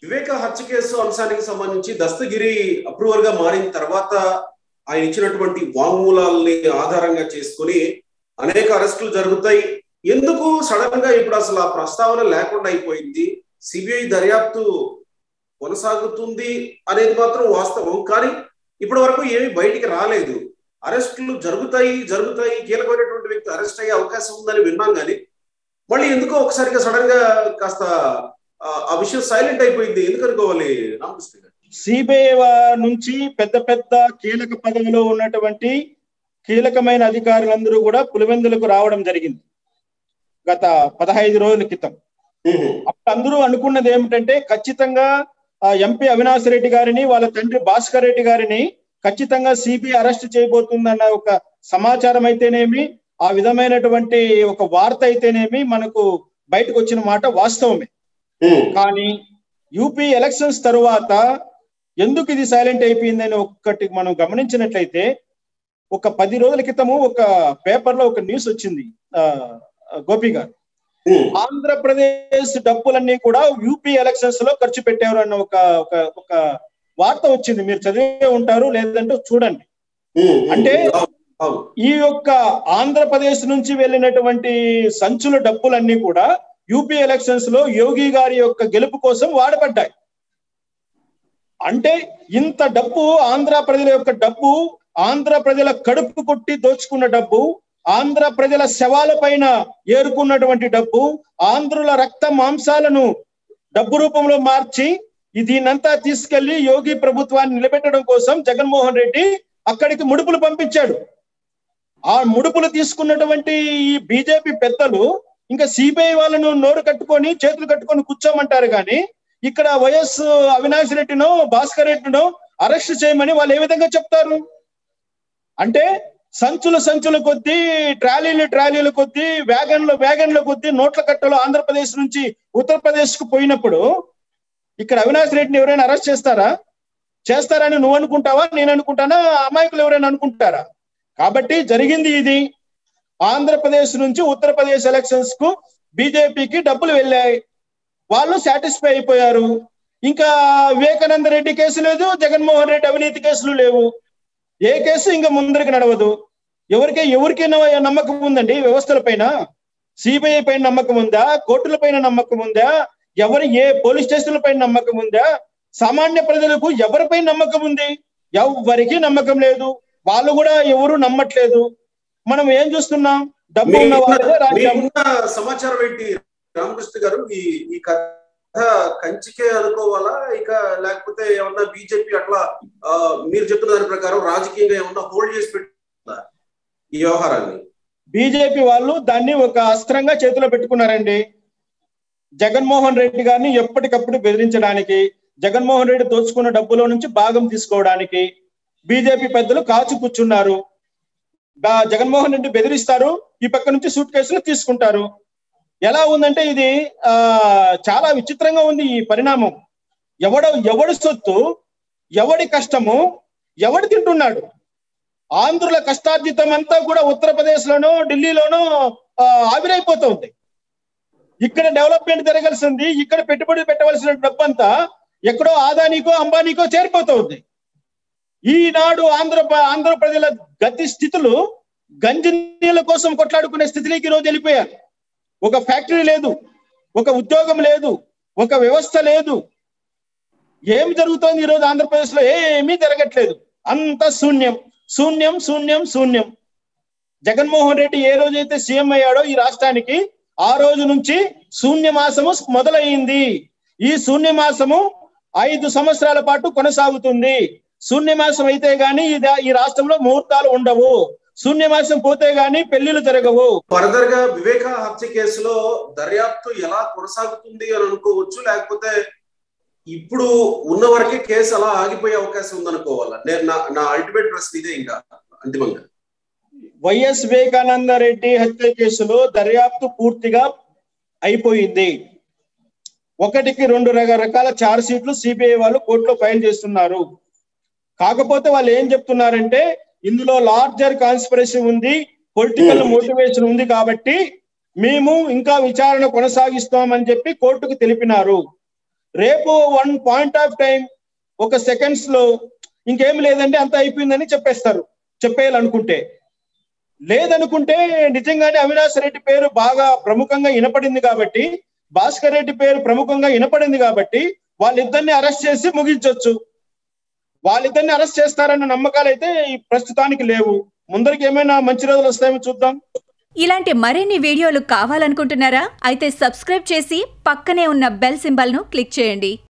వివేక హత్య కేసు అంశానికి సంబంధించి దస్తగిరి అప్రూవర్ గా మారిన తర్వాత ఆయన ఇచ్చినటువంటి వాంగ్మూలాల్ని ఆధారంగా చేసుకుని అనేక అరెస్టులు జరుగుతాయి ఎందుకు సడన్ గా ఇప్పుడు అసలు ఆ ప్రస్తావన లేకుండా అయిపోయింది సిబిఐ దర్యాప్తు కొనసాగుతుంది అనేది మాత్రం వాస్తవం కానీ ఇప్పటి వరకు ఏమి బయటికి రాలేదు అరెస్టులు జరుగుతాయి జరుగుతాయి కీలకమైనటువంటి వ్యక్తి అరెస్ట్ అయ్యే అవకాశం ఉందని విన్నాం కానీ మళ్ళీ ఎందుకో ఒకసారిగా సడన్ గా కాస్త ఆ విషయం సైలెంట్ అయిపోయింది ఎందుకు అనుకోవాలి రామకృష్ణ గారు సిబిఐ నుంచి పెద్ద పెద్ద కీలక పదవిలో ఉన్నటువంటి కీలకమైన అధికారులందరూ కూడా పులివెందులకు రావడం జరిగింది గత పదహైదు రోజుల క్రితం అప్పుడు అందరూ అనుకున్నది ఏమిటంటే ఖచ్చితంగా ఎంపీ అవినాష్ రెడ్డి గారిని వాళ్ళ తండ్రి భాస్కర్ రెడ్డి గారిని ఖచ్చితంగా సిబిఐ అరెస్ట్ చేయబోతుందన్న ఒక సమాచారం అయితేనేమి ఆ విధమైనటువంటి ఒక వార్త అయితేనేమి మనకు బయటకు వచ్చిన మాట వాస్తవమే కానీ యూపీ ఎలక్షన్స్ తరువాత ఎందుకు ఇది సైలెంట్ అయిపోయిందని ఒక్కటి మనం గమనించినట్లయితే ఒక పది రోజుల క్రితము ఒక పేపర్ లో ఒక న్యూస్ వచ్చింది గోపి గారు ఆంధ్రప్రదేశ్ డబ్బులన్నీ కూడా యూపీ ఎలక్షన్స్ లో ఖర్చు పెట్టారు అన్న ఒక ఒక ఒక వార్త వచ్చింది మీరు చదివే ఉంటారు లేదంటే చూడండి అంటే ఈ యొక్క ఆంధ్రప్రదేశ్ నుంచి వెళ్ళినటువంటి సంచుల డబ్బులన్నీ కూడా యూపీ ఎలక్షన్స్ లో యోగి గారి యొక్క గెలుపు కోసం వాడబడ్డాయి అంటే ఇంత డబ్బు ఆంధ్ర ప్రజల యొక్క డబ్బు ఆంధ్ర ప్రజల కడుపు కొట్టి దోచుకున్న డబ్బు ఆంధ్ర ప్రజల శవాల పైన ఏరుకున్నటువంటి డబ్బు ఆంధ్రుల రక్త మాంసాలను డబ్బు రూపంలో మార్చి దీనంతా తీసుకెళ్లి యోగి ప్రభుత్వాన్ని నిలబెట్టడం కోసం జగన్మోహన్ రెడ్డి అక్కడికి ముడుపులు పంపించాడు ఆ ముడుపులు తీసుకున్నటువంటి ఈ బీజేపీ పెద్దలు ఇంకా సిబిఐ వాళ్ళను నోరు కట్టుకొని చేతులు కట్టుకొని కూర్చోమంటారు కానీ ఇక్కడ వైఎస్ అవినాష్ రెడ్డినో భాస్కర్ రెడ్డినో అరెస్ట్ చేయమని వాళ్ళు ఏ విధంగా చెప్తారు అంటే సంచుల సంచుల కొద్దీ ట్రాలీలు ట్రాలీల కొద్దీ వ్యాగన్ల వ్యాగన్ల కొద్దీ నోట్ల కట్టలు ఆంధ్రప్రదేశ్ నుంచి ఉత్తరప్రదేశ్ కు పోయినప్పుడు ఇక్కడ అవినాష్ రెడ్డిని ఎవరైనా అరెస్ట్ చేస్తారా చేస్తారని నువ్వు అనుకుంటావా నేను అనుకుంటానా అమాయకులు ఎవరైనా అనుకుంటారా కాబట్టి జరిగింది ఇది ఆంధ్రప్రదేశ్ నుంచి ఉత్తరప్రదేశ్ ఎలక్షన్స్ కు బీజేపీకి డబ్బులు వెళ్ళాయి వాళ్ళు సాటిస్ఫై అయిపోయారు ఇంకా వివేకానంద రెడ్డి కేసు లేదు జగన్మోహన్ రెడ్డి అవినీతి కేసులు లేవు ఏ కేసు ఇంకా ముందరికి నడవదు ఎవరికే ఎవరికైనా నమ్మకం ఉందండి వ్యవస్థల పైన సిబిఐ పైన నమ్మకం ఉందా కోర్టుల పైన నమ్మకం ఉందా ఎవరి ఏ పోలీస్ స్టేషన్ల పైన నమ్మకం ఉందా సామాన్య ప్రజలకు ఎవరిపై నమ్మకం ఉంది ఎవరికి నమ్మకం లేదు వాళ్ళు కూడా ఎవరు నమ్మట్లేదు మనం ఏం చూస్తున్నాం డబ్బు ఉన్న వాళ్ళే రాజ్యం సమాచారం ఏంటి రామకృష్ణ గారు ఈ ఈ కథ కంచికే అనుకోవాలా ఇక లేకపోతే ఏమన్నా బీజేపీ అట్లా మీరు చెప్తున్న దాని ప్రకారం రాజకీయంగా ఏమన్నా హోల్డ్ చేసి పెట్టుకుందా ఈ వ్యవహారాన్ని బీజేపీ వాళ్ళు దాన్ని ఒక అస్త్రంగా చేతిలో పెట్టుకున్నారండి జగన్మోహన్ రెడ్డి గారిని ఎప్పటికప్పుడు బెదిరించడానికి జగన్మోహన్ రెడ్డి దోచుకున్న డబ్బులో నుంచి భాగం తీసుకోవడానికి బీజేపీ పెద్దలు కాచు కూర్చున్నారు జగన్మోహన్ రెడ్డి బెదిరిస్తారు ఈ పక్క నుంచి సూట్ కేసులు తీసుకుంటారు ఎలా ఉందంటే ఇది ఆ చాలా విచిత్రంగా ఉంది ఈ పరిణామం ఎవడ ఎవడి సొత్తు ఎవడి కష్టము ఎవడు తింటున్నాడు ఆంధ్రుల కష్టార్జితం అంతా కూడా ఉత్తరప్రదేశ్ లోనో ఢిల్లీలోనో ఆవిరైపోతుంది ఇక్కడ డెవలప్మెంట్ జరగాల్సింది ఇక్కడ పెట్టుబడి పెట్టవలసిన డబ్బంతా ఎక్కడో ఆదానికో అంబానీకో చేరిపోతుంది ఈనాడు ఆంధ్ర ఆంధ్ర ప్రజల గతి స్థితులు గంజి నీళ్ళ కోసం కొట్లాడుకునే స్థితిలోకి ఈరోజు వెళ్ళిపోయారు ఒక ఫ్యాక్టరీ లేదు ఒక ఉద్యోగం లేదు ఒక వ్యవస్థ లేదు ఏమి జరుగుతోంది ఈరోజు ఆంధ్రప్రదేశ్ లో ఏమీ జరగట్లేదు అంత శూన్యం శూన్యం శూన్యం శూన్యం జగన్మోహన్ రెడ్డి ఏ రోజైతే సీఎం అయ్యాడో ఈ రాష్ట్రానికి ఆ రోజు నుంచి శూన్యమాసము మొదలైంది ఈ శూన్యమాసము ఐదు సంవత్సరాల పాటు కొనసాగుతుంది శూన్యమాసం అయితే గాని ఈ రాష్ట్రంలో ముహూర్తాలు ఉండవు శూన్యమాసం పోతే గాని పెళ్లిళ్ళు జరగవు ఫర్దర్ గా వివేక హత్య కేసులో దర్యాప్తు ఎలా కొనసాగుతుంది అని అనుకోవచ్చు లేకపోతే ఇప్పుడు ఉన్న వరకే కేసు అలా ఆగిపోయే అవకాశం ఉందనుకోవాలా నేను నా నా అల్టిమేట్ ప్రశ్న ఇదే ఇంకా అంతిమంగా వైఎస్ వివేకానంద రెడ్డి హత్య కేసులో దర్యాప్తు పూర్తిగా అయిపోయింది ఒకటికి రెండు రకాల చార్జ్ షీట్లు సిబిఐ వాళ్ళు కోర్టులో ఫైల్ చేస్తున్నారు కాకపోతే వాళ్ళు ఏం చెప్తున్నారంటే ఇందులో లార్జర్ కాన్స్పిరసీ ఉంది పొలిటికల్ మోటివేషన్ ఉంది కాబట్టి మేము ఇంకా విచారణ కొనసాగిస్తామని చెప్పి కోర్టుకు తెలిపినారు రేపు వన్ పాయింట్ ఆఫ్ టైం ఒక సెకండ్స్ లో ఇంకేం లేదండి అంత అయిపోయిందని చెప్పేస్తారు చెప్పేయాలనుకుంటే లేదనుకుంటే నిజంగానే అవినాష్ రెడ్డి పేరు బాగా ప్రముఖంగా వినపడింది కాబట్టి భాస్కర్ రెడ్డి పేరు ప్రముఖంగా వినపడింది కాబట్టి వాళ్ళిద్దరిని అరెస్ట్ చేసి ముగించవచ్చు వాళ్ళిద్దరిని అరెస్ట్ చేస్తారన్న నమ్మకాలు అయితే ఈ ప్రస్తుతానికి లేవు ముందరికి ఏమైనా మంచి రోజులు వస్తాయేమో చూద్దాం ఇలాంటి మరిన్ని వీడియోలు కావాలనుకుంటున్నారా అయితే సబ్స్క్రైబ్ చేసి పక్కనే ఉన్న బెల్ సింబల్ను క్లిక్ చేయండి